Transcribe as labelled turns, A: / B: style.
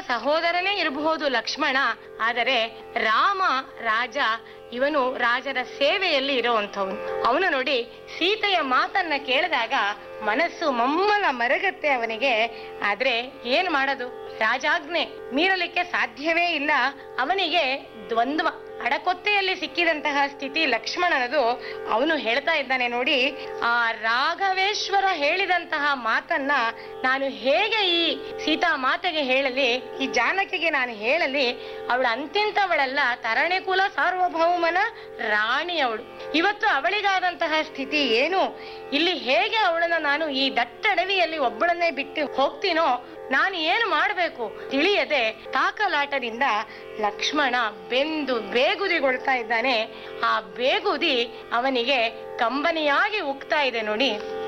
A: ಸಹೋದರನೇ ಇರಬಹುದು ಲಕ್ಷ್ಮಣ ಆದರೆ ರಾಮ ರಾಜ ಇವನು ರಾಜರ ಸೇವೆಯಲ್ಲಿ ಇರುವಂಥವನು ಅವನು ನೋಡಿ ಸೀತೆಯ ಮಾತನ್ನ ಕೇಳಿದಾಗ ಮನಸ್ಸು ಮಮ್ಮಲ ಮರಗತ್ತೆ ಅವನಿಗೆ ಆದ್ರೆ ಏನ್ ಮಾಡೋದು ರಾಜಾಜ್ಞೆ ಮೀರಲಿಕ್ಕೆ ಸಾಧ್ಯವೇ ಇಲ್ಲ ಅವನಿಗೆ ದ್ವಂದ್ವ ಅಡಕೊತ್ತೆಯಲ್ಲಿ ಸಿಕ್ಕಿದಂತಹ ಸ್ಥಿತಿ ಲಕ್ಷ್ಮಣನದು ಅವನು ಹೇಳ್ತಾ ಇದ್ದಾನೆ ನೋಡಿ ಆ ರಾಘವೇಶ್ವರ ಹೇಳಿದಂತಹ ಮಾತನ್ನ ನಾನು ಹೇಗೆ ಈ ಸೀತಾ ಮಾತೆಗೆ ಹೇಳಲಿ ಈ ಜಾನಕಿಗೆ ನಾನು ಹೇಳಲಿ ಅವಳು ಅಂತಿಂತವಳಲ್ಲ ತರಣೆ ಕುಲ ಸಾರ್ವಭೌಮನ ರಾಣಿ ಅವಳು ಇವತ್ತು ಅವಳಿಗಾದಂತಹ ಸ್ಥಿತಿ ಏನು ಇಲ್ಲಿ ಹೇಗೆ ಅವಳನ್ನ ನಾನು ಈ ದಟ್ಟಡವಿಯಲ್ಲಿ ಒಬ್ಬಳನ್ನೇ ಬಿಟ್ಟು ಹೋಗ್ತೀನೋ ನಾನು ಏನು ಮಾಡಬೇಕು ತಿಳಿಯದೆ ತಾಕಲಾಟದಿಂದ ಲಕ್ಷ್ಮಣ ಬೆಂದು ಬೇಗುದಿಗೊಳ್ತಾ ಇದ್ದಾನೆ ಆ ಬೇಗುದಿ ಅವನಿಗೆ ಕಂಬನಿಯಾಗಿ ಉಕ್ತಾ ಇದೆ ನೋಡಿ